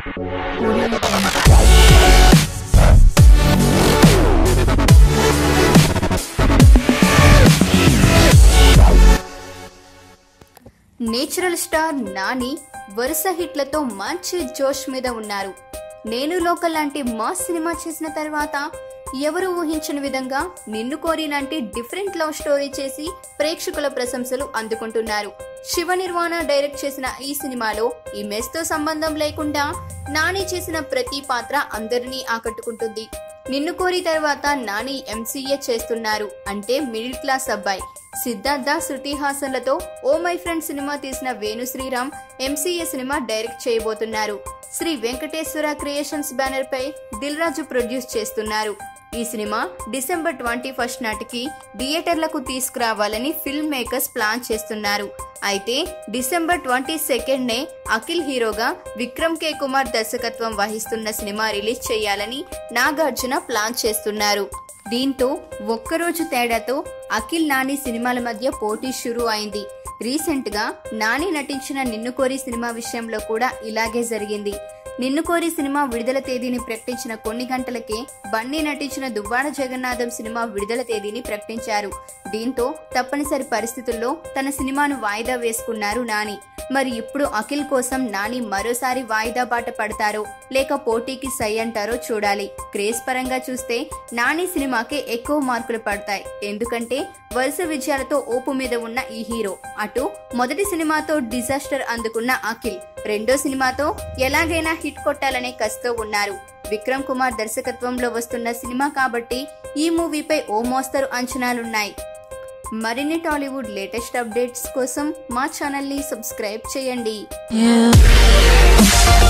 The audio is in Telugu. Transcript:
నేచురల్ స్టార్ నాని వరుస హిట్లతో మంచి జోష్ మీద ఉన్నారు నేను లోకల్ లాంటి మాస్ సినిమా చేసిన తర్వాత ఎవరు ఊహించని విధంగా నిన్ను కోరి లాంటి డిఫరెంట్ లవ్ స్టోరీ చేసి ప్రేక్షకుల ప్రశంసలు అందుకుంటున్నారు శివ నిర్వాణ డైరెక్ట్ చేసిన ఈ సినిమాలో ఇమేజ్ తో సంబంధం లేకుండా నాని చేసిన ప్రతి పాత్ర అందరినీ ఆకట్టుకుంటుంది నిన్ను కోరి తర్వాత నాని ఎంసీఏ చేస్తున్నారు అంటే మిడిల్ క్లాస్ అబ్బాయి సిద్ధార్థ శృతి హాసన్లతో ఓ మై ఫ్రెండ్ సినిమా తీసిన వేణు శ్రీరామ్ ఎంసీఏ సినిమా డైరెక్ట్ చేయబోతున్నారు శ్రీ వెంకటేశ్వర క్రియేషన్స్ బ్యానర్ పై దిల్ రాజు ప్రొడ్యూస్ చేస్తున్నారు ఈ సినిమా డిసెంబర్ ట్వంటీ ఫస్ట్ నాటికి థియేటర్లకు తీసుకురావాలని ఫిల్మ్ మేకర్స్ ప్లాన్ చేస్తున్నారు అయితే డిసెంబర్ ట్వంటీ సెకండ్ నే అఖిల్ హీరోగా విక్రమ్ కే కుమార్ దర్శకత్వం వహిస్తున్న సినిమా రిలీజ్ చేయాలని నాగార్జున ప్లాన్ చేస్తున్నారు దీంతో ఒక్కరోజు తేడాతో అఖిల్ నాని సినిమాల మధ్య పోటీ షురూ అయింది రీసెంట్ గా నాని నటించిన నిన్ను కోరి సినిమా విషయంలో కూడా ఇలాగే జరిగింది నిన్ను కోరి సినిమా విడుదల తేదీని ప్రకటించిన కొన్ని గంటలకే బన్నీ నటించిన దువ్వాడ జగన్నాథం సినిమా విడుదల తేదీని ప్రకటించారు దీంతో తప్పనిసరి పరిస్థితుల్లో తన సినిమాను వాయిదా వేసుకున్నారు నాని మరి ఇప్పుడు అఖిల్ కోసం నాని మరోసారి వాయిదా బాట పడతారో లేక పోటీకి సై అంటారో చూడాలి క్రేజ్ పరంగా చూస్తే నాని సినిమాకే ఎక్కువ మార్కులు పడతాయి ఎందుకంటే వరుస విజయాలతో ఓపు మీద ఉన్న ఈ హీరో అటు మొదటి సినిమాతో డిజాస్టర్ అందుకున్న అఖిల్ రెండో సినిమాతో ఎలాగైనా హిట్ కొట్టాలనే కసితో ఉన్నారు విక్రమ్ కుమార్ దర్శకత్వంలో వస్తున్న సినిమా కాబట్టి ఈ మూవీపై ఓ మోస్తరు అంచనాలున్నాయి మరిన్ని టాలీవుడ్ లేటెస్ట్ అప్డేట్స్ కోసం మా ఛానల్ని సబ్స్క్రైబ్ చేయండి You